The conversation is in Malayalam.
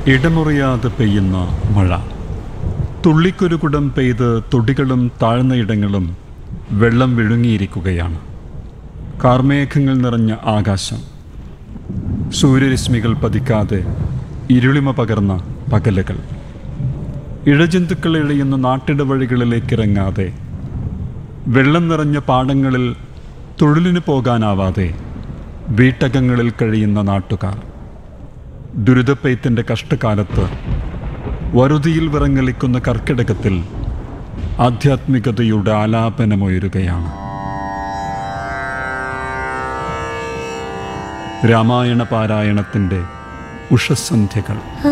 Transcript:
ഇടമുറിയാതെ പെയ്യുന്ന മഴ തുള്ളിക്കുരുകുടം പെയ്ത് തൊടികളും താഴ്ന്ന ഇടങ്ങളും വെള്ളം വിഴുങ്ങിയിരിക്കുകയാണ് കാർമേഘങ്ങൾ നിറഞ്ഞ ആകാശം സൂര്യരശ്മികൾ പതിക്കാതെ ഇരുളിമ പകർന്ന പകലുകൾ ഇഴജന്തുക്കൾ എളിയുന്ന നാട്ടിടവഴികളിലേക്കിറങ്ങാതെ വെള്ളം നിറഞ്ഞ പാടങ്ങളിൽ തൊഴിലിന് പോകാനാവാതെ വീട്ടകങ്ങളിൽ കഴിയുന്ന നാട്ടുകാർ ദുരിതപ്പെയ്ത്തിൻ്റെ കഷ്ടകാലത്ത് വറുതിയിൽ വിറങ്ങലിക്കുന്ന കർക്കിടകത്തിൽ ആധ്യാത്മികതയുടെ ആലാപനമുയരുകയാണ് രാമായണ പാരായണത്തിൻ്റെ ഉഷസന്ധ്യകൾ